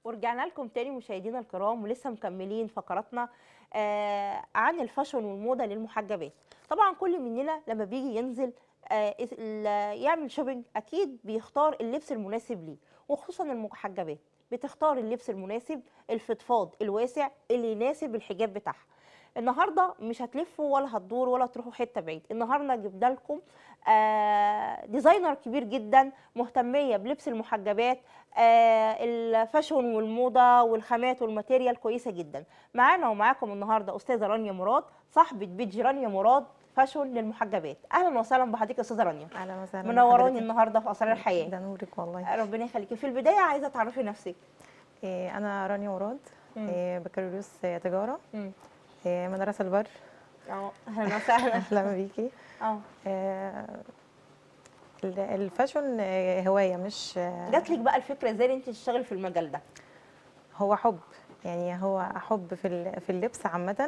ورجعنا لكم تاني مشاهدينا الكرام ولسه مكملين فقراتنا آه عن الفاشن والموضه للمحجبات طبعا كل مننا لما بيجي ينزل آه ال- يعمل شوبينج اكيد بيختار اللبس المناسب ليه وخصوصا المحجبات بتختار اللبس المناسب الفضفاض الواسع اللي يناسب الحجاب بتاعها النهارده مش هتلفوا ولا هتدوروا ولا تروحوا حته بعيد النهارده جبنا لكم آه ديزاينر كبير جدا مهتميه بلبس المحجبات آه الفاشون والموضه والخامات والماتيريال كويسه جدا معانا ومعاكم النهارده استاذه رانيا مراد صاحبه بيج رانيا مراد فاشون للمحجبات اهلا وسهلا بحضرتك يا استاذه رانيا اهلا وسهلا منوراني بحضرتك. النهارده في اسرار الحياه ده نورك والله ربنا يخليكي في البدايه عايزه تعرفي نفسك إيه انا رانيا مراد مم. إيه بكالوريوس تجاره مم. إيه مدرسه البر اه اهلا وسهلا اهلا بيكي اه إيه ال- الفاشن إيه، هوايه مش جات لك بقى الفكره ازاي إن انت تشتغلي في المجال ده هو حب يعني هو حب في ال- في اللبس عامه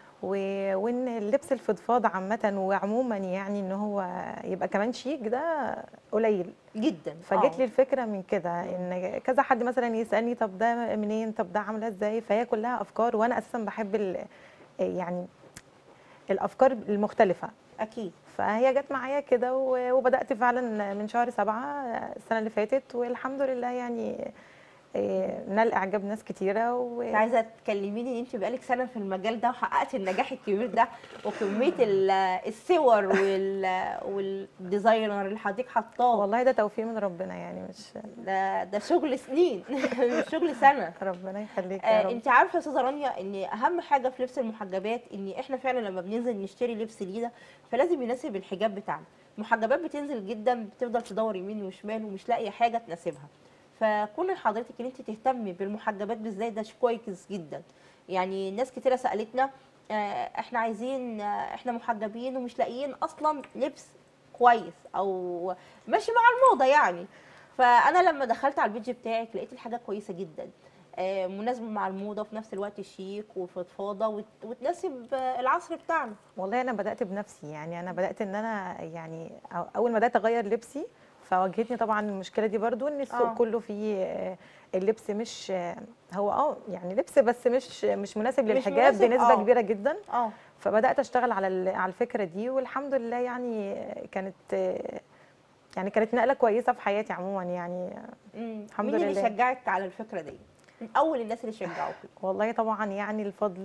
و- وان اللبس الفضفاض عامه وعموما يعني ان هو يبقى كمان شيك ده قليل جدا فجت آه. لي الفكره من كده ان كذا حد مثلا يسالني طب ده منين طب ده عامله ازاي فهي كلها افكار وانا اساسا بحب ال- يعني الافكار المختلفه اكيد فهي جت معايا كده و- وبدات فعلا من شهر سبعة السنه اللي فاتت والحمد لله يعني إيه، نال اعجاب ناس كتيره و... انت عايزه تكلميني ان انت بقالك سنه في المجال ده وحققتي النجاح الكبير ده وكميه ال- الصور وال والديزاينر اللي حضرتك حطاه والله ده توفيق من ربنا يعني مش ده ده شغل سنين مش شغل سنه ربنا يخليك يا آه رب انت عارفه يا استاذه رانيا ان اهم حاجه في لبس المحجبات ان احنا فعلا لما بننزل نشتري لبس لينا فلازم يناسب الحجاب بتاعنا المحجبات بتنزل جدا بتفضل تدور يمين وشمال ومش لاقيه حاجه تناسبها فكون حضرتك ان انت تهتمي بالمحجبات بالذات ده شيء كويس جدا يعني ناس كتيره سالتنا آه، احنا عايزين آه، احنا محجبين ومش لاقيين اصلا لبس كويس او ماشي مع الموضه يعني فانا لما دخلت على البيج بتاعك لقيت الحاجه كويسه جدا آه، مناسبه مع الموضه وفي نفس الوقت شيك وفضفاضه وت- وتناسب آه، العصر بتاعنا والله انا بدات بنفسي يعني انا بدات ان انا يعني أو- اول ما بدات اغير لبسي فواجهتني طبعا المشكله دي برضو ان السوق آه. كله فيه آه، اللبس مش آه، هو اه يعني لبس بس مش مش مناسب مش للحجاب مناسب، بنسبه آه. كبيره جدا اه فبدات اشتغل على ال- على الفكره دي والحمد لله يعني كانت آه، يعني كانت نقله كويسه في حياتي عموما يعني مم. الحمد مين اللي لله. شجعك على الفكره دي من اول الناس اللي شجعوك والله طبعا يعني الفضل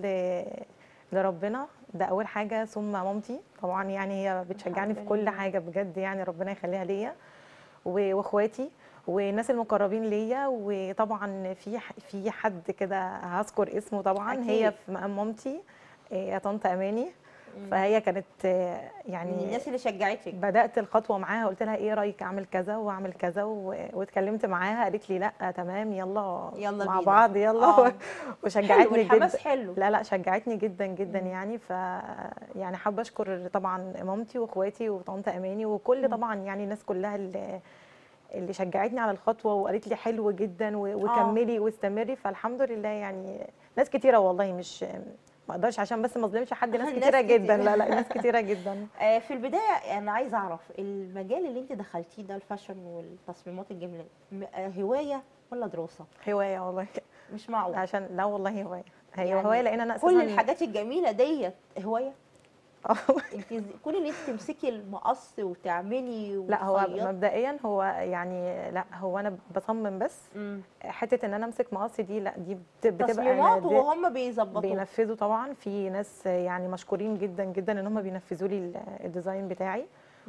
لربنا ده اول حاجه ثم مامتي طبعا يعني هي بتشجعني في الحمد كل لله. حاجه بجد يعني ربنا يخليها ليا و- واخواتي والناس المقربين ليا وطبعا في ح- في حد كده هذكر اسمه طبعا أكيد. هي في مقام مامتي إيه، يا طنط اماني فهي كانت آه، من يعني الناس اللي شجعتك بدات الخطوه معاها قلت لها ايه رايك اعمل كذا واعمل كذا و- واتكلمت معاها قالت لي لا تمام يلا يلا مع بينا. بعض يلا آه. حلو وشجعتني الحماس جدا حلو لا لا شجعتني جدا جدا يعني ف يعني حابه اشكر طبعا مامتي واخواتي وطنط اماني وكل طبعا يعني الناس كلها اللي اللي شجعتني على الخطوه وقالت لي حلو جدا و- وكملي واستمري فالحمد لله يعني ناس كتيره والله مش ما اقدرش عشان بس ما اظلمش حد ناس ناس كتيره كتير. جدا لا لا ناس كتيره جدا آه، في البدايه انا عايزه اعرف المجال اللي انت دخلتيه ده الفاشن والتصميمات الجميله م- آه، هوايه ولا دراسه هوايه والله مش معقول عشان لا والله هوايه هي يعني هوايه لان انا اساسا كل الحاجات الجميله ديت هوايه آه. انت إز- كون ان انت تمسكي المقص وتعملي لا هو وتصيطي. مبدئيا هو يعني لا هو انا بصمم بس مم. حته ان انا امسك مقص دي لا دي بت- بتبقى تصميمات نادر- وهم بيظبطوا بينفذوا طبعا في ناس يعني مشكورين جدا جدا ان هم بينفذوا لي ال- الديزاين بتاعي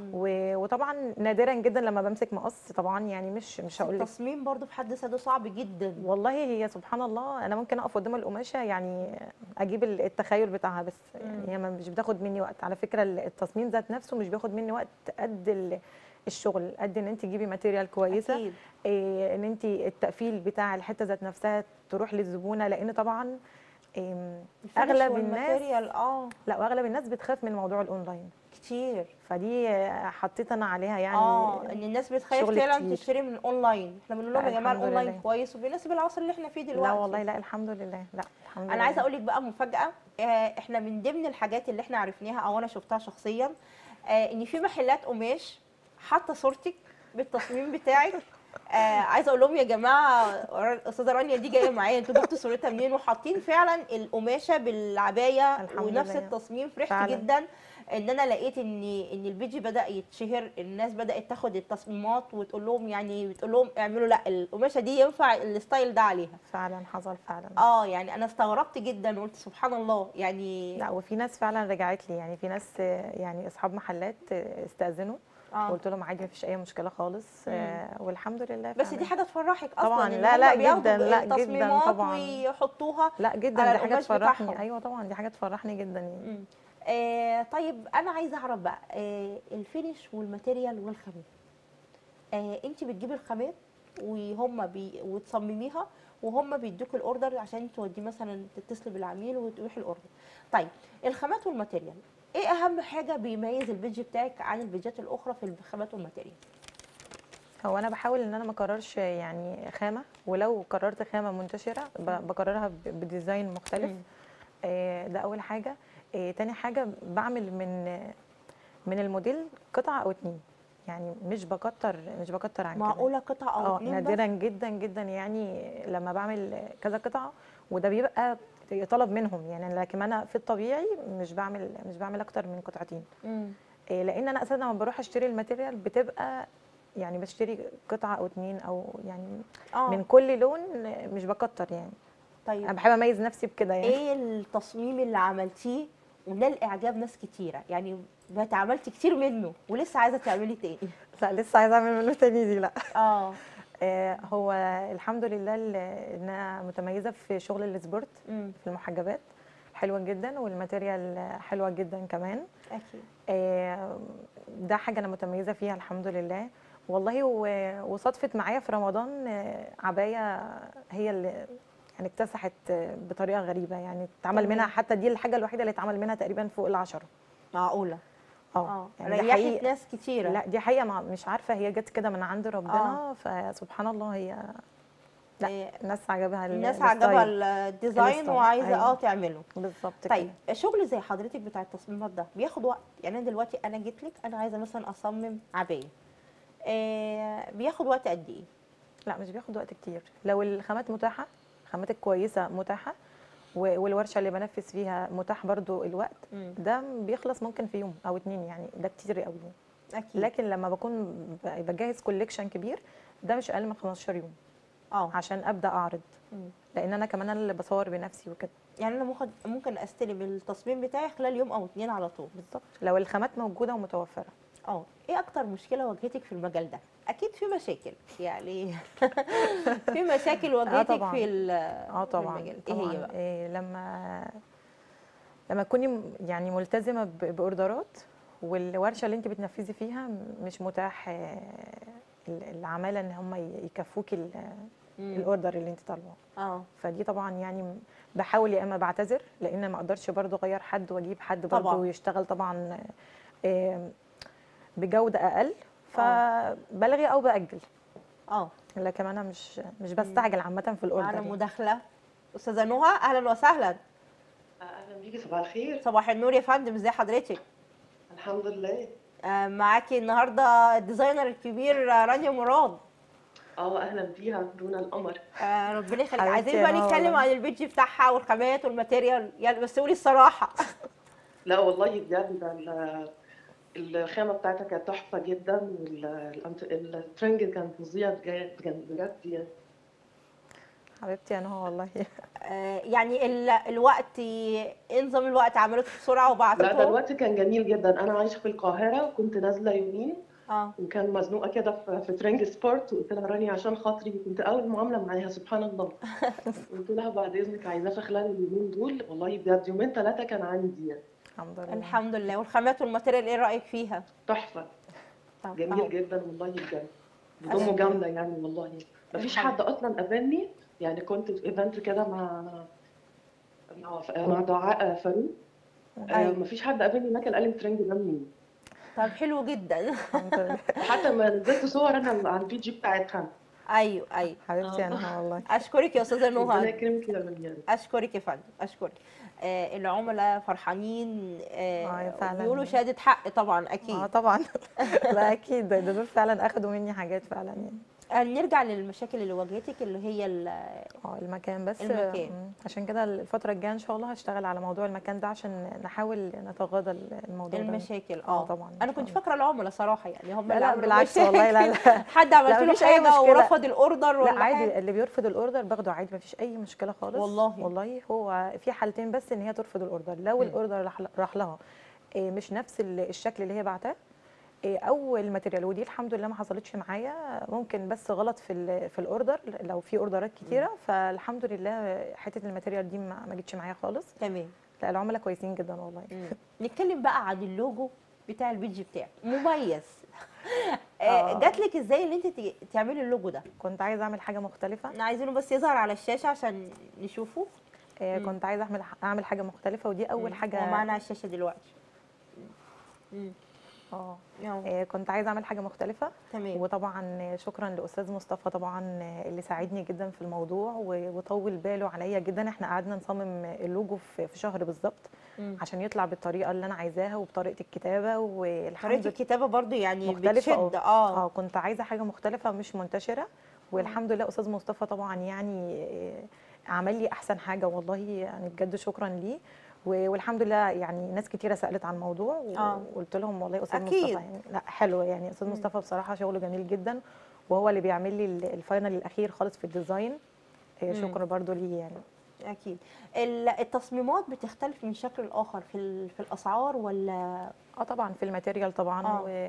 و- وطبعا نادرا جدا لما بمسك مقص طبعا يعني مش مش هقول لك التصميم برضو في حد ذاته صعب جدا والله هي سبحان الله انا ممكن اقف قدام القماشه يعني اجيب ال- التخيل بتاعها بس يعني هي ما- مش بتاخد مني وقت على فكره ال- التصميم ذات نفسه مش بياخد مني وقت قد ال- الشغل قد ان انت تجيبي ماتيريال كويسه اكيد إيه ان انت التقفيل بتاع الحته ذات نفسها تروح للزبونه لان طبعا إيه الفينش اغلب الناس والماتيريال اه لا واغلب الناس بتخاف من موضوع الاونلاين كتير فدي آه، حطيت انا عليها يعني اه ان الناس بتخاف شغل فعلا كتير. تشتري من الاونلاين احنا بنقول لهم لا، يا جماعه الحمد الاونلاين لله. كويس وبيناسب العصر اللي احنا فيه دلوقتي لا والله لا الحمد لله لا الحمد لله انا عايزه اقول لك بقى مفاجاه آه، احنا من ضمن الحاجات اللي احنا عرفناها او انا شفتها شخصيا آه، ان في محلات قماش حاطه صورتك بالتصميم بتاعك آه عايزه اقول لهم يا جماعه استاذه رانيا دي جايه معايا انتوا جبتوا صورتها منين وحاطين فعلا القماشه بالعبايه الحمد ونفس لله. التصميم فرحت فعلا. جدا ان انا لقيت ان ان البيجي بدا يتشهر الناس بدات تاخد التصميمات وتقول لهم يعني بتقول لهم اعملوا لا القماشه دي ينفع الستايل ده عليها فعلا حصل فعلا اه يعني انا استغربت جدا وقلت سبحان الله يعني لا وفي ناس فعلا رجعت لي يعني في ناس آه، يعني اصحاب محلات آه، استاذنوا اه قلت لهم عادي مفيش اي مشكله خالص آه، والحمد لله بس فعلا. دي حاجه تفرحك اصلا طبعاً. إن لا، هم لا، بياخدوا جداً، لا، جداً التصميمات طبعاً. ويحطوها لا جدا على دي حاجه القماش تفرحني بتاعهم. ايوه طبعا دي حاجه تفرحني جدا يعني مم. آه طيب انا عايزه اعرف بقى آه الفينش والماتيريال والخامات آه انت بتجيبي الخامات وهم بي وتصمميها وهم بيدوك الاوردر عشان توديه مثلا تتصلي بالعميل وتروحي الاوردر طيب الخامات والماتيريال ايه اهم حاجه بيميز البيدج بتاعك عن البيجات الاخرى في الخامات والماتيريال هو انا بحاول ان انا ما اكررش يعني خامه ولو قررت خامه منتشره ب- بكررها ب- بديزاين مختلف مم. آه، ده اول حاجه آه، تاني حاجه بعمل من من الموديل قطعه او اتنين يعني مش بكتر مش بكتر عن كده معقوله قطعه او اه اتنين بس نادرا جدا جدا يعني لما بعمل كذا قطعه وده بيبقى طلب منهم يعني لكن انا في الطبيعي مش بعمل مش بعمل اكتر من قطعتين مم. إيه، لان انا اساسا لما بروح اشتري الماتيريال بتبقى يعني بشتري قطعه او اتنين او يعني اه من كل لون مش بكتر يعني طيب انا بحب اميز نفسي بكده يعني ايه التصميم اللي عملتيه ونال اعجاب ناس كتيره يعني بقت عملتي كتير منه ولسه عايزه تعملي تاني لا لسه عايزه اعمل منه تاني دي لا اه آه، هو الحمد لله ال- ان انا متميزه في شغل السبورت امم في المحجبات حلوه جدا والماتيريال حلوه جدا كمان اكيد آه، ده حاجه انا متميزه فيها الحمد لله والله و- وصدفت معايا في رمضان آه، عبايه هي اللي يعني اكتسحت آه، بطريقه غريبه يعني اتعمل تمام. منها حتى دي الحاجه الوحيده اللي اتعمل منها تقريبا فوق العشرة معقوله اه يعني ده ريحت حقيقي ناس كتيره لا دي حقيقه ما- مش عارفه هي جت كده من عند ربنا فسبحان الله هي لا إيه، الناس عجبها ال- الناس عجبها الستايل. الديزاين الستايل، وعايزه أيوة. اه تعمله بالظبط طيب كده. شغل زي حضرتك بتاع التصميمات ده بياخد وقت يعني انا دلوقتي انا جيت لك انا عايزه مثلا اصمم عبايه آه بياخد وقت قد ايه لا مش بياخد وقت كتير لو الخامات متاحه الخامات الكويسه متاحه و- والورشه اللي بنفذ فيها متاح برضو الوقت مم. ده بيخلص ممكن في يوم او اتنين يعني ده كتير قوي اكيد لكن لما بكون ب- بجهز كوليكشن كبير ده مش اقل من 15 يوم اه عشان ابدا اعرض مم. لان انا كمان انا اللي بصور بنفسي وكده يعني انا ممكن ممكن استلم التصميم بتاعي خلال يوم او اتنين على طول بالظبط لو الخامات موجوده ومتوفره اه ايه اكتر مشكله واجهتك في المجال ده اكيد في مشاكل يعني في مشاكل واجهتك طبعاً. في ال- اه في طبعا المجال ايه طبعا هي بقى إيه لما لما تكوني م- يعني ملتزمه ب- باوردرات والورشه اللي انت بتنفذي فيها م- مش متاح آه، ال- العماله ان هم ي- يكفوكي ال- مم. الاوردر اللي انت طالباه اه فدي طبعا يعني م- بحاول يا اما بعتذر لان ما اقدرش برضو اغير حد واجيب حد طبعاً. برضو يشتغل طبعا آه، بجوده اقل آه. فبلغي او باجل اه لكن انا مش مش بستعجل عامه في الاوردر معانا يعني. مداخله استاذه نهى اهلا وسهلا اهلا بيكي صباح الخير صباح النور يا فندم ازي حضرتك الحمد لله آه معاكي النهارده الديزاينر الكبير آه، رانيا مراد اه اهلا بيها دون القمر آه ربنا يخليك حبيبتي عايزين يا بقى نهى نتكلم والله. عن البيج بتاعها والخامات والماتيريال يعني بس قولي الصراحه لا والله بجد ده ال- الخامه بتاعتها كانت تحفه جدا والترنج كان فظيع بجد بجد بجد يعني حبيبتي انا هو والله آه يعني ال- الوقت ايه نظام الوقت عملته بسرعه لا وبعتته ده الوقت كان جميل جدا انا عايشه في القاهره كنت نازله يومين اه وكان مزنوقه كده في في ترنج سبورت وقلت لها راني عشان خاطري كنت اول معامله معاها سبحان الله قلت لها بعد اذنك عايزاه في خلال اليومين دول والله بجد يومين ثلاثه كان عندي يعني الحمد لله الحمد لله والخامات والماتيريال ايه رايك فيها تحفه طب أهو. جميل جدا والله بجد أشكر. بدون مجامله يعني والله مفيش الحمد حد اصلا قابلني يعني كنت في ايفنت كده مع مع مع دعاء فاروق آه، أيوة. مفيش حد قابلني هناك قال لي الترند ده منين طب حلو جدا الحمد لله حتى ما نزلت صور انا على البي جي بتاعتها ايوه ايوه حبيبتي انا هو والله اشكرك يا استاذه ربنا نهى يكرمك يا منيان اشكرك يا فندم اشكرك آه العملاء فرحانين آه، آه فعلاً. بيقولوا شهاده حق طبعا اكيد اه طبعا لا اكيد ده ده دول فعلا اخدوا مني حاجات فعلا يعني آه، نرجع للمشاكل اللي واجهتك اللي هي ال- اه المكان بس المكان. مم. عشان كده الفتره الجايه ان شاء الله هشتغل على موضوع المكان ده عشان نحاول نتغاضى الموضوع ده المشاكل اه اه طبعا إن انا شاء كنت الله. فاكره العملاء صراحه يعني هم لا اللي لا عملوا بالعكس والله لا مشاكل. لا حد عملت له مفيش أي حاجه مشكلة. ورفض الاوردر ولا لا عادي حاجة؟ اللي بيرفض الاوردر باخده عادي مفيش اي مشكله خالص والله. والله هو في حالتين بس ان هي ترفض الاوردر لو مم. الاوردر راح راح لها إيه، مش نفس ال- الشكل اللي هي بعتاه إيه، او الماتيريال ودي الحمد لله ما حصلتش معايا ممكن بس غلط في ال- في الاوردر لو في اوردرات كتيره فالحمد لله حته الماتيريال دي ما ما جتش معايا خالص تمام لا العملاء كويسين جدا والله مم. نتكلم بقى عن اللوجو بتاع البيج بتاعك مميز آه، آه. جات لك ازاي ان انت ت- تعملي اللوجو ده كنت عايزه اعمل حاجه مختلفه احنا عايزينه بس يظهر على الشاشه عشان نشوفه إيه، مم. كنت عايزه اعمل اعمل حاجه مختلفه ودي اول مم. حاجه هو معانا على الشاشه دلوقتي مم. اه أهو. إيه، كنت عايزه اعمل حاجه مختلفه تمام وطبعا شكرا لاستاذ مصطفى طبعا اللي ساعدني جدا في الموضوع و- وطول باله عليا جدا احنا قعدنا نصمم اللوجو في في شهر بالظبط مم. عشان يطلع بالطريقه اللي انا عايزاها وبطريقه الكتابه والحمد طريقه لله الكتابه برضو يعني مختلفة، بتشد اه اه كنت عايزه حاجه مختلفه مش منتشره والحمد لله استاذ مصطفى طبعا يعني آه، عمل لي احسن حاجه والله يعني بجد شكرا ليه و- والحمد لله يعني ناس كتيره سالت عن الموضوع آه. وقلت لهم والله استاذ أكيد. مصطفى يعني لا حلو يعني استاذ مم. مصطفى بصراحه شغله جميل جدا وهو اللي بيعمل لي ال- الفاينل الاخير خالص في الديزاين آه، مم. شكرا برضو ليه يعني اكيد ال- التصميمات بتختلف من شكل لاخر في ال- في الاسعار ولا اه طبعا في الماتيريال طبعا آه. و...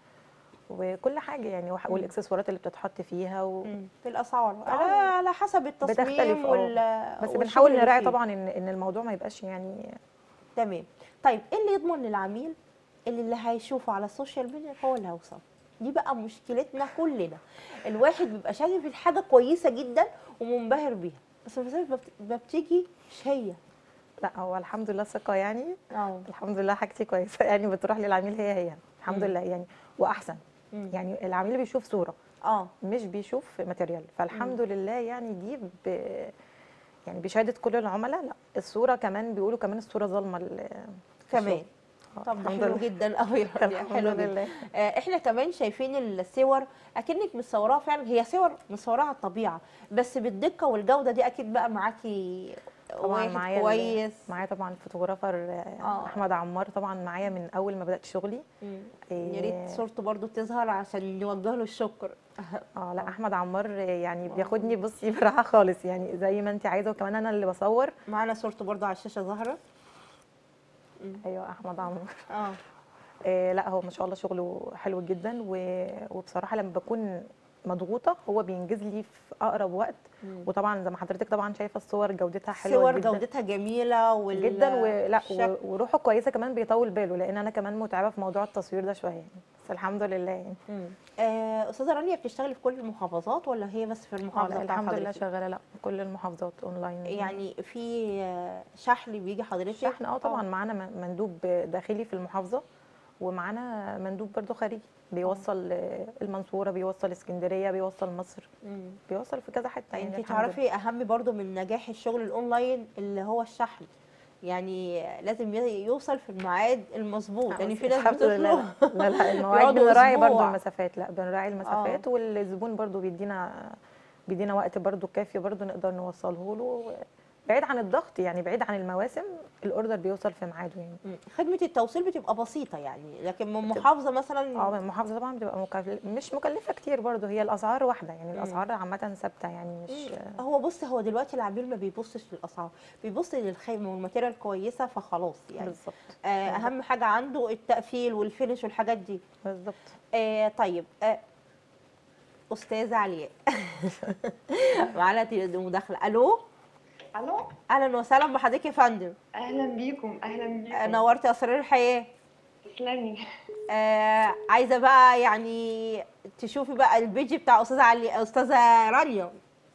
وكل حاجه يعني وح- مم. والاكسسوارات اللي بتتحط فيها و... مم. في الاسعار آه. على على حسب التصميم بتختلف، آه. وال بس والشغل بنحاول اللي نراعي فيه. طبعا ان ان الموضوع ما يبقاش يعني تمام طيب ايه اللي يضمن للعميل اللي اللي هيشوفه على السوشيال ميديا هو اللي هيوصل دي بقى مشكلتنا كلنا الواحد بيبقى شايف الحاجه كويسه جدا ومنبهر بيها بس المسافه ما بت- ما بتيجي مش هي لا هو الحمد لله ثقه يعني اه الحمد لله حاجتي كويسه يعني بتروح للعميل هي هي الحمد مم. لله يعني واحسن مم. يعني العميل بيشوف صوره اه مش بيشوف ماتيريال فالحمد لله يعني دي ب... يعني بشهاده كل العملاء لا الصوره كمان بيقولوا كمان الصوره ظالمه ال- كمان الشغل. آه، طب ده الحمد حلو لله. جدا قوي حلو الحمد جدا لله آه، احنا كمان شايفين الصور اكنك مصوراها فعلا هي صور مصوراها على الطبيعه بس بالدقه والجوده دي اكيد بقى معاكي طبعا واحد معايا ال- كويس معايا طبعا الفوتوغرافر آه. آه. احمد عمار طبعا معايا من اول ما بدات شغلي مم. إيه. يا ريت صورته برضو تظهر عشان نوجه له الشكر اه لا احمد عمار يعني بياخدني بصي براحه خالص يعني زي ما انت عايزه وكمان انا اللي بصور معانا صورته برضو على الشاشه ظاهره ايوه احمد عمار اه آه لا هو ما شاء الله شغله حلو جدا و- وبصراحه لما بكون مضغوطه هو بينجز لي في اقرب وقت مم. وطبعا زي ما حضرتك طبعا شايفه الصور جودتها حلوه صور جدا جودتها جميله وال... جدا ولا الشكل. و- وروحه كويسه كمان بيطول باله لان انا كمان متعبه في موضوع التصوير ده شويه يعني بس الحمد لله يعني مم. آه، استاذه رانيا بتشتغلي في كل المحافظات ولا هي بس في آه، المحافظه لا بتاع الحمد لله حضرتك؟ شغاله لا كل المحافظات اونلاين يعني في آه، شحن بيجي حضرتك شحن اه طبعا معانا من- مندوب داخلي في المحافظه ومعانا مندوب برضو خارجي بيوصل آه، المنصوره بيوصل اسكندريه بيوصل مصر مم. بيوصل في كذا حته يعني انت الحمد لله. تعرفي اهم برضو من نجاح الشغل الاونلاين اللي هو الشحن يعني لازم ي- يوصل في الميعاد المظبوط يعني في ناس الحمد لله بتطلب لا لا المواعيد بيقعدوا بنراعي برضو أسبوع. المسافات لا بنراعي المسافات والزبون برضو بيدينا بيدينا وقت برضو كافي برضو نقدر نوصله له بعيد عن الضغط يعني بعيد عن المواسم الاوردر بيوصل في ميعاده يعني مم. خدمه التوصيل بتبقى بسيطه يعني لكن من محافظه مثلا اه المحافظه طبعا بتبقى مكلف مش مكلفه كتير برضو هي الاسعار واحده يعني مم. الاسعار عامه ثابته يعني مش مم. هو بص هو دلوقتي العميل ما بيبصش للاسعار بيبص للخامه والماتيريال كويسه فخلاص يعني بالظبط آه اهم حاجه عنده التقفيل والفينش والحاجات دي بالظبط آه طيب آه استاذه علياء معانا تل- مداخله الو الو اهلا وسهلا بحضرتك يا فندم اهلا بيكم اهلا بيكم آه، نورتي اسرار الحياه تسلمي آه عايزه بقى يعني تشوفي بقى البيج بتاع استاذه علي استاذه رانيا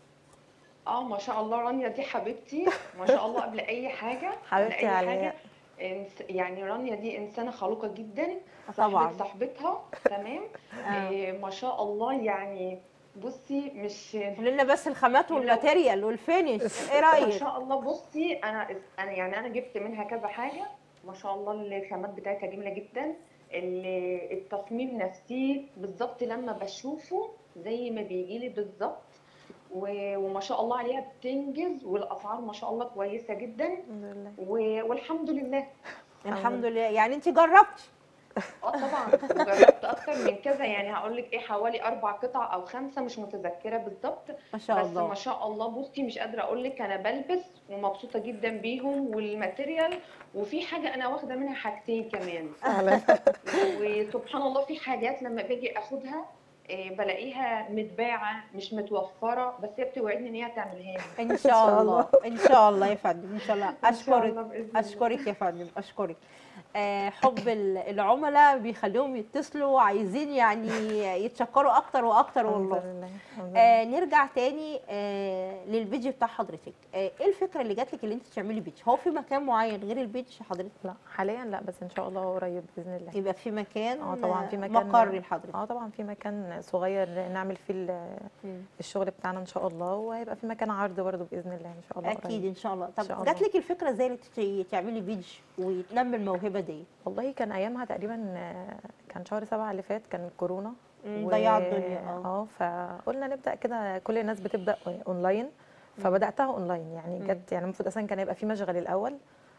اه ما شاء الله رانيا دي حبيبتي ما شاء الله قبل اي حاجه قبل حبيبتي اي علياء. حاجه إنس- يعني رانيا دي انسانه خلوقه جدا طبعا. صاحبه صاحبتها تمام آه. إيه ما شاء الله يعني بصي مش قولي لنا بس الخامات والماتيريال والفينش ايه ما رايك شاء الله بصي انا انا يعني انا جبت منها كذا حاجه ما شاء الله الخامات بتاعتها جميله جدا ال- التصميم نفسه بالظبط لما بشوفه زي ما بيجي لي بالظبط و- وما شاء الله عليها بتنجز والاسعار ما شاء الله كويسه جدا الحمد لله و- والحمد لله الحمد لله يعني انت جربتي اه طبعا جربت اكتر من كذا يعني هقول لك ايه حوالي اربع قطع او خمسه مش متذكره بالظبط ما شاء بس الله ما شاء الله بصي مش قادره اقول لك انا بلبس ومبسوطه جدا بيهم والماتيريال وفي حاجه انا واخده منها حاجتين كمان فعلا وسبحان الله في حاجات لما باجي اخدها إيه، بلاقيها متباعه مش متوفره بس هي بتوعدني ان هي تعملها لي ان شاء الله ان شاء الله يا فندم ان شاء الله إن شاء اشكرك الله بإذن الله. اشكرك يا فندم اشكرك آه، حب ال- العملاء بيخليهم يتصلوا عايزين يعني يتشكروا اكتر واكتر الحمد والله لله الحمد لله. آه نرجع تاني آه للبيج بتاع حضرتك آه ايه الفكره اللي جات لك اللي انت تعملي بيج هو في مكان معين غير البيج حضرتك لا حاليا لا بس ان شاء الله قريب باذن الله يبقى في مكان اه طبعا في آه، مكان مقر لحضرتك اه طبعا في مكان صغير نعمل فيه ال- مم. الشغل بتاعنا ان شاء الله وهيبقى في مكان عرض برضه باذن الله ان شاء الله اكيد قريب. ان شاء الله إن شاء طب الله. جات لك الفكره ازاي اللي تت- تعملي بيج وتنمي الموهبه دي والله كان ايامها تقريبا آه، كان شهر سبعة اللي فات كان كورونا مم، و- ضيع الدنيا اه اه فقلنا نبدا كده كل الناس بتبدا اونلاين فبداتها اونلاين يعني مم. جت يعني المفروض اصلا كان يبقى في مشغل الاول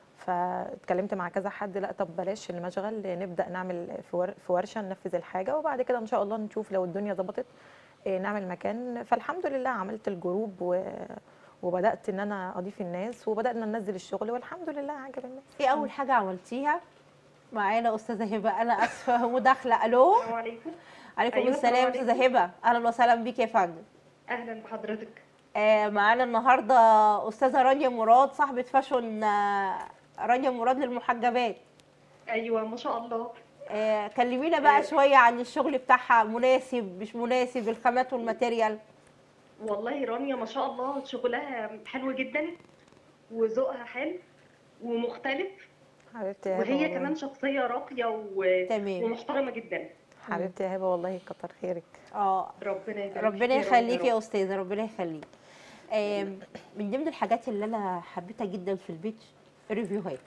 فاتكلمت مع كذا حد لا طب بلاش المشغل نبدا نعمل في ور- في ورشه ننفذ الحاجه وبعد كده ان شاء الله نشوف لو الدنيا ظبطت إيه، نعمل مكان فالحمد لله عملت الجروب و وبدات ان انا اضيف الناس وبدانا ننزل الشغل والحمد لله عجب الناس ايه اول حاجه عملتيها معانا استاذه هبه انا اسفه مداخله الو السلام عليكم عليكم أيوة، السلام السلام استاذه هبه اهلا وسهلا بيك يا فندم اهلا بحضرتك آه، معانا النهارده استاذه رانيا مراد صاحبه فاشون آه، رانيا مراد للمحجبات ايوه ما شاء الله آه، كلمينا بقى آه. شويه عن الشغل بتاعها مناسب مش مناسب الخامات والماتيريال والله رانيا ما شاء الله شغلها حلو جدا وذوقها حلو ومختلف حبيبتي يا هبه وهي والله. كمان شخصية راقية و... تمام ومحترمة جدا حبيبتي يا هبه والله كتر خيرك اه ربنا يبارك ربنا فيك يا رب يخليك رب. يا استاذه ربنا يخليك آم، من ضمن الحاجات اللي انا حبيتها جدا في البيت الريفيوهات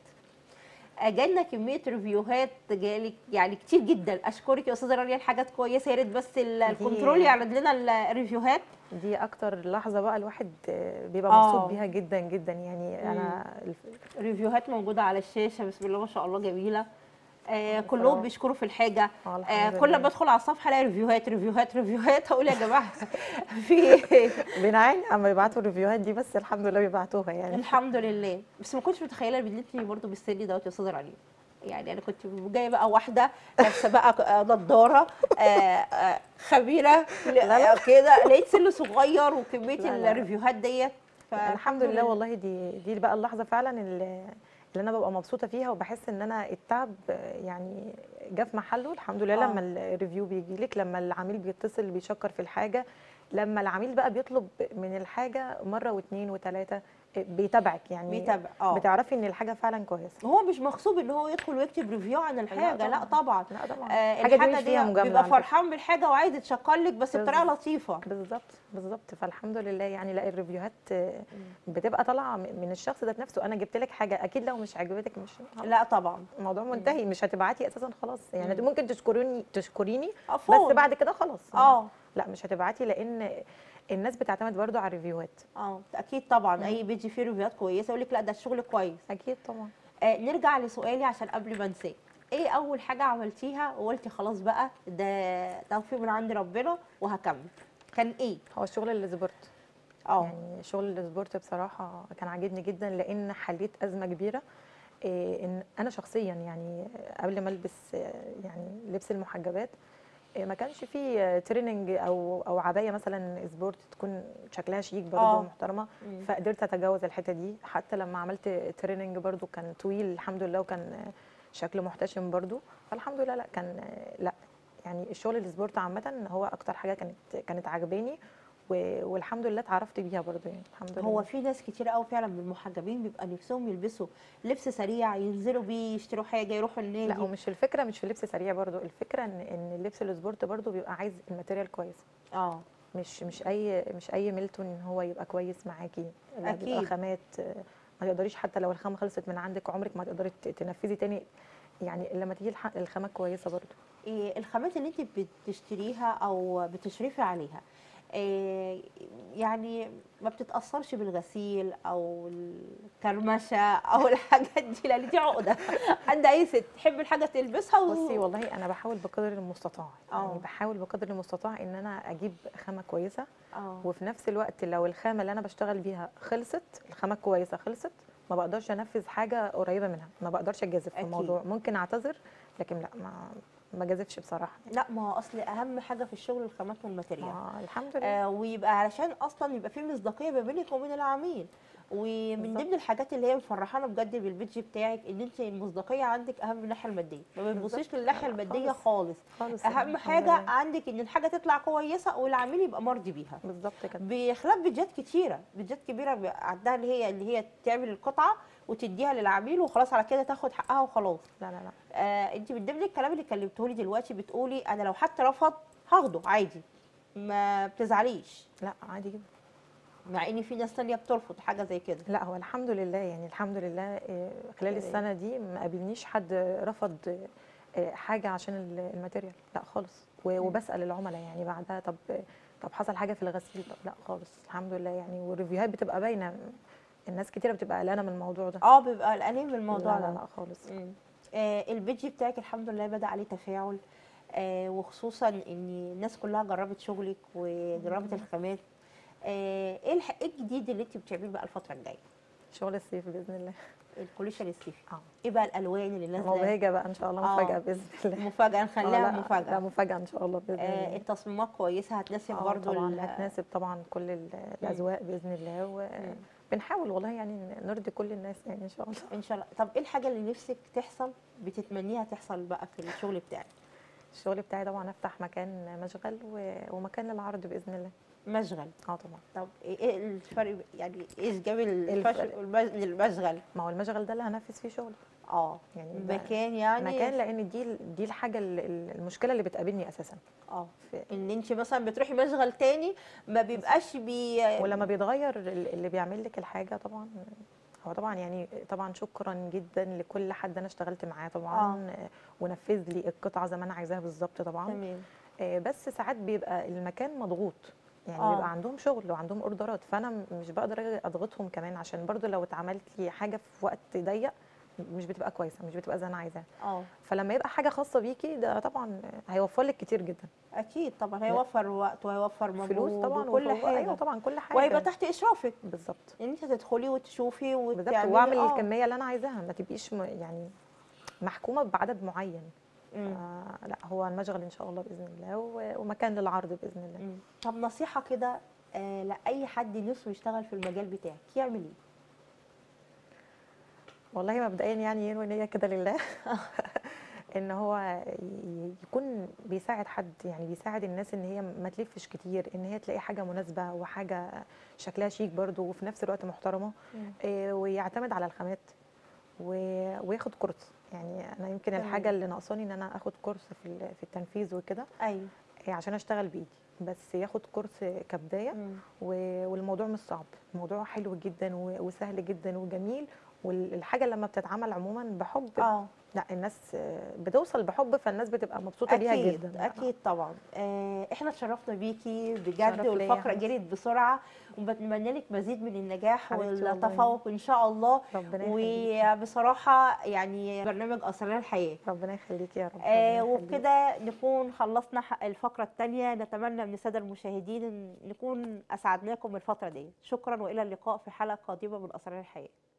آه، جالنا كميه ريفيوهات جالك يعني كتير جدا اشكرك يا استاذه رانيا الحاجات كويسه يا ريت بس ال- الكنترول يعرض لنا الريفيوهات دي اكتر لحظه بقى الواحد آه، بيبقى آه. مبسوط بيها جدا جدا يعني انا الف- ريفيوهات موجوده على الشاشه بسم الله ما شاء الله جميله آه كلهم بصراحة. بيشكروا في الحاجه آه، آه الحمد كل لله. ما ادخل على الصفحه الاقي ريفيوهات ريفيوهات ريفيوهات اقول يا جماعه في إيه؟ بنعاني اما يبعتوا الريفيوهات دي بس الحمد لله بيبعتوها يعني الحمد لله بس ما كنتش متخيله ان انت برضه بالسن دوت يا استاذه رانيا يعني انا كنت جايه بقى واحده لابسه بقى نضاره آه، آه، خبيره لا كده لقيت سن صغير وكميه لا، لا. الريفيوهات ديت الحمد لله والله دي دي بقى اللحظه فعلا اللي اللي انا ببقى مبسوطه فيها وبحس ان انا التعب آه، يعني جه في محله الحمد لله آه. لما الريفيو بيجي لك لما العميل بيتصل بيشكر في الحاجه لما العميل بقى بيطلب من الحاجه مره واثنين وثلاثه بيتابعك يعني بيتابع اه بتعرفي ان الحاجه فعلا كويسه هو مش مغصوب ان هو يدخل ويكتب ريفيو عن الحاجه لا طبعا لا طبعا آه الحاجه دي الحاجه مش فيها دي مجامله بيبقى على فكرة. فرحان بالحاجه وعايز يتشكر لك بس بطريقه لطيفه بالظبط بالظبط فالحمد لله يعني لا الريفيوهات آه، بتبقى طالعه م- من الشخص ذات نفسه انا جبت لك حاجه اكيد لو مش عجبتك مش لا طبعا الموضوع منتهي مش هتبعتي اساسا خلاص يعني مم. ممكن تشكريني تشكريني عفوا. بس بعد كده خلاص اه لا مش هتبعتي لان الناس بتعتمد برضو على الريفيوهات اه اكيد طبعا اي بيجي فيه ريفيوهات كويسه يقول لك لا ده الشغل كويس اكيد طبعا آه نرجع لسؤالي عشان قبل ما انساه ايه اول حاجه عملتيها وقلتي خلاص بقى ده توفيق من عند ربنا وهكمل كان ايه هو الشغل اللي سبورت اه يعني شغل السبورت بصراحه كان عاجبني جدا لان حليت ازمه كبيره إيه ان انا شخصيا يعني قبل ما البس آه، يعني لبس المحجبات إيه ما كانش فيه تريننج او او عبايه مثلا سبورت تكون شكلها شيك برضه آه. محترمه مم. فقدرت اتجاوز الحته دي حتى لما عملت تريننج برضو كان طويل الحمد لله وكان شكله محتشم برضو فالحمد لله لا كان لا يعني الشغل السبورت عامه هو اكتر حاجه كانت كانت عجباني و- والحمد لله اتعرفت بيها برضو يعني الحمد لله هو في ناس كتير قوي فعلا من المحجبين بيبقى نفسهم يلبسوا لبس سريع ينزلوا بيه يشتروا حاجه يروحوا النادي لا ومش الفكره مش في اللبس سريع برضو الفكره ان ان اللبس السبورت برضو بيبقى عايز الماتيريال كويس اه مش مش اي مش اي ميلتون ان هو يبقى كويس معاكي لا، بيبقى أكيد. خامات آه، ما تقدريش حتى لو الخامه خلصت من عندك عمرك ما تقدري ت- تنفذي تاني يعني لما تيجي الح- الخامه كويسه برضو إيه الخامات اللي انت بتشتريها او بتشرفي عليها إيه يعني ما بتتاثرش بالغسيل او الكرمشه او الحاجات دي لان دي عقده عند اي ست تحب الحاجه تلبسها و... بصي والله انا بحاول بقدر المستطاع آه. يعني بحاول بقدر المستطاع ان انا اجيب خامه كويسه اه وفي نفس الوقت لو الخامه اللي انا بشتغل بيها خلصت الخامه كويسه خلصت ما بقدرش انفذ حاجه قريبه منها ما بقدرش اجازف في أكيد. الموضوع ممكن اعتذر لكن لا ما ما جازفش بصراحه لا ما هو اصل اهم حاجه في الشغل الخامات والماتيريال ما الحمد لله آه ويبقى علشان اصلا يبقى في مصداقيه ما بينك وبين العميل ومن بالظبط. ضمن الحاجات اللي هي مفرحانا بجد بالبيدج بتاعك ان انت المصداقيه عندك اهم من الناحيه الماديه ما بتبصيش بالظبط. للناحيه لا، الماديه خالص. خالص خالص اهم الحمد حاجه لله. عندك ان الحاجه تطلع كويسه والعميل يبقى مرضي بيها بالظبط كده بخلاف بيدجات كتيره بيدجات كبيره بيبقى عندها اللي هي اللي هي تعمل القطعه وتديها للعميل وخلاص على كده تاخد حقها وخلاص لا لا لا آه انت من ضمن الكلام اللي كلمته لي دلوقتي بتقولي انا لو حد رفض هاخده عادي ما بتزعليش لا عادي جدا مع ان في ناس تانية بترفض حاجه زي كده لا هو الحمد لله يعني الحمد لله آه، خلال إيه. السنه دي ما قابلنيش حد رفض آه، حاجه عشان ال- الماتيريال لا خالص و- وبسال العملاء يعني بعدها طب طب حصل حاجه في الغسيل طب لا خالص الحمد لله يعني والريفيوهات بتبقى باينه الناس كتيره بتبقى قلقانه من الموضوع ده اه بيبقى قلقانين من الموضوع لا لا ده لا خالص مم. آه البيدج بتاعك الحمد لله بدا عليه تفاعل آه وخصوصا ان الناس كلها جربت شغلك وجربت الخامات آه ايه الح- إيه الجديد اللي انت بتعمليه بقى الفتره الجايه شغل الصيف باذن الله الكوليشن الصيفي اه ايه بقى الالوان اللي نازله مبهجه بقى ان شاء الله آه. مفاجاه باذن الله مفاجاه آه، نخليها لا- لا مفاجاه مفاجاه ان شاء الله باذن آه الله التصميمات كويسه هتناسب آه، برضو طبعا ال- هتناسب طبعا كل ال- الاذواق باذن الله وبنحاول والله يعني نرضي كل الناس يعني ان شاء الله ان شاء الله طب ايه الحاجه اللي نفسك تحصل بتتمنيها تحصل بقى في الشغل بتاعك الشغل بتاعي طبعا افتح مكان مشغل و- ومكان للعرض باذن الله مشغل اه طبعا طب ايه الفرق يعني ايه جاب الفشل الفرق. والمج- المشغل ما هو المشغل ده اللي هنفذ فيه شغل اه يعني ده مكان يعني مكان لان دي دي الحاجه ال- ال- المشكله اللي بتقابلني اساسا اه في ان انت مثلا بتروحي مشغل تاني ما بيبقاش بي ولما بيتغير ال- اللي بيعمل لك الحاجه طبعا هو طبعا يعني طبعا شكرا جدا لكل حد انا اشتغلت معاه طبعا آه. ونفذ لي القطعه زي ما انا عايزاها بالظبط طبعا تمام آه، بس ساعات بيبقى المكان مضغوط يعني آه. بيبقى عندهم شغل وعندهم اوردرات فانا م- مش بقدر أجي اضغطهم كمان عشان برضو لو اتعملت لي حاجه في وقت ضيق مش بتبقى كويسه مش بتبقى زي ما انا عايزاها اه فلما يبقى حاجه خاصه بيكي ده طبعا هيوفر لك كتير جدا اكيد طبعا هيوفر وقت وهيوفر مجهود فلوس طبعا وكل وفوق- حاجه ايوه طبعا كل حاجه وهيبقى تحت اشرافك بالظبط ان انت تدخلي وتشوفي بالظبط وتعملي واعمل آه. الكميه اللي انا عايزاها ما تبقيش م- يعني محكومه بعدد معين مم. آه لا هو المشغل ان شاء الله باذن الله و- ومكان للعرض باذن الله مم. طب نصيحه كده آه لاي حد نفسه يشتغل في المجال بتاعك يعمل ايه والله مبدئيا يعني ينوي نيه كده لله ان هو ي- يكون بيساعد حد يعني بيساعد الناس ان هي ما تلفش كتير ان هي تلاقي حاجه مناسبه وحاجه شكلها شيك برضو وفي نفس الوقت محترمه مم. إيه، ويعتمد على الخامات و- وياخد كورس يعني انا يمكن تمام. الحاجه اللي ناقصاني ان انا اخد كورس في ال- في التنفيذ وكده ايوه إيه، عشان اشتغل بايدي بس ياخد كورس كبدايه مم. و- والموضوع مش صعب الموضوع حلو جدا و- وسهل جدا وجميل والحاجه لما بتتعمل عموما بحب اه لا الناس آه، بتوصل بحب فالناس بتبقى مبسوطه بيها اكيد جدا اكيد طبعا آه احنا اتشرفنا بيكي شرف بجد ليا والفقره يا جريت بسرعه وبتمنى لك مزيد من النجاح حبيبتي والله. والتفوق ان شاء الله ربنا يخليكي وبصراحه يعني برنامج اسرار الحياه ربنا يخليكي يا رب ربنا آه يخليكي. وبكده نكون خلصنا ح- الفقره الثانيه نتمنى من الساده المشاهدين إن نكون اسعدناكم الفتره دي شكرا والى اللقاء في حلقه قادمه من اسرار الحياه